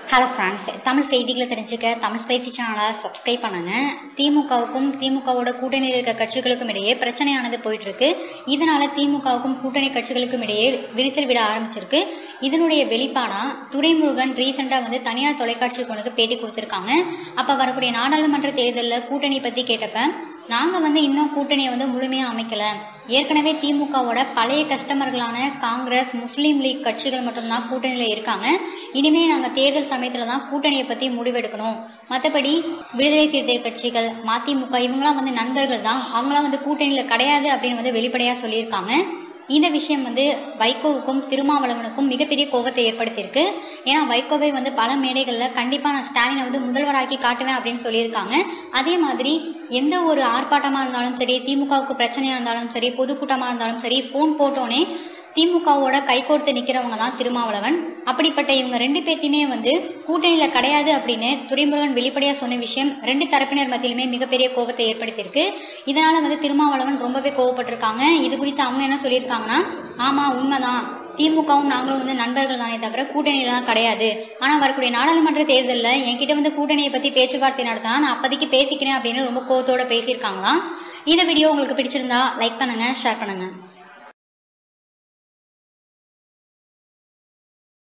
hello friends Tamil செய்திகளை தெரிஞ்சுக்க தமிழ் செய்தி சேனலை சப்ஸ்கிரைப் பண்ணுங்க திமுகவுக்கும் திமுகவோட கூட்டணியில் இருக்க கட்சிகளுக்கும் இடையே பிரச்சனையானது போயிட்டு இருக்கு இதனால திமுகவுக்கும் கூட்டணி கட்சிகளுக்கும் இடையே விரிசல் விட ஆரம்பிச்சிருக்கு இதனுடைய வெளிப்பாடா துரைமுருகன் ரீசெண்டாக வந்து தனியார் தொலைக்காட்சி கொண்டு பேட்டி கொடுத்துருக்காங்க அப்போ வரக்கூடிய நாடாளுமன்ற தேர்தலில் கூட்டணி பற்றி கேட்டப்ப நாங்கள் வந்து இன்னும் கூட்டணியை வந்து முழுமையாக அமைக்கல ஏற்கனவே திமுகவோட பழைய கஸ்டமர்களான காங்கிரஸ் முஸ்லீம் லீக் கட்சிகள் மட்டும்தான் கூட்டணியில் இருக்காங்க இனிமே நாங்கள் தேர்தல் சமயத்தில் தான் கூட்டணியை பற்றி முடிவெடுக்கணும் மற்றபடி விடுதலை சிறுத்தை கட்சிகள் மதிமுக இவங்களாம் வந்து நண்பர்கள் தான் அவங்களாம் வந்து கூட்டணியில் கிடையாது அப்படின்னு வந்து வெளிப்படையாக சொல்லியிருக்காங்க இந்த விஷயம் வந்து வைகோவுக்கும் திருமாவளவனுக்கும் மிகப்பெரிய கோபத்தை ஏற்படுத்தியிருக்கு ஏன்னா வைகோவை வந்து பல மேடைகளில் கண்டிப்பாக நான் ஸ்டாலினை வந்து முதல்வராக்கி காட்டுவேன் அப்படின்னு சொல்லியிருக்காங்க அதே மாதிரி எந்த ஒரு ஆர்ப்பாட்டமாக இருந்தாலும் சரி திமுகவுக்கு பிரச்சனையாக இருந்தாலும் சரி பொதுக்கூட்டமாக இருந்தாலும் சரி ஃபோன் போட்டோன்னே திமுகவோட கைகோர்த்து நிற்கிறவங்க தான் திருமாவளவன் அப்படிப்பட்ட இவங்க ரெண்டு பேர்த்தையுமே வந்து கூட்டணியில் கிடையாது அப்படின்னு துரைமுருகன் வெளிப்படையாக சொன்ன விஷயம் ரெண்டு தரப்பினர் மத்தியிலுமே மிகப்பெரிய கோபத்தை ஏற்படுத்தியிருக்கு இதனால வந்து திருமாவளவன் ரொம்பவே கோவப்பட்டிருக்காங்க இது குறித்து அவங்க என்ன சொல்லியிருக்காங்கன்னா ஆமாம் உண்மைதான் திமுகவும் நாங்களும் வந்து நண்பர்கள் தானே தவிர கூட்டணியெல்லாம் கிடையாது ஆனால் வரக்கூடிய நாடாளுமன்ற தேர்தலில் என்கிட்ட வந்து கூட்டணியை பற்றி பேச்சுவார்த்தை நடத்தினா நான் அப்போதைக்கு பேசிக்கிறேன் அப்படின்னு ரொம்ப கோவத்தோட பேசியிருக்காங்களாம் இந்த வீடியோ உங்களுக்கு பிடிச்சிருந்தா லைக் பண்ணுங்க ஷேர் பண்ணுங்க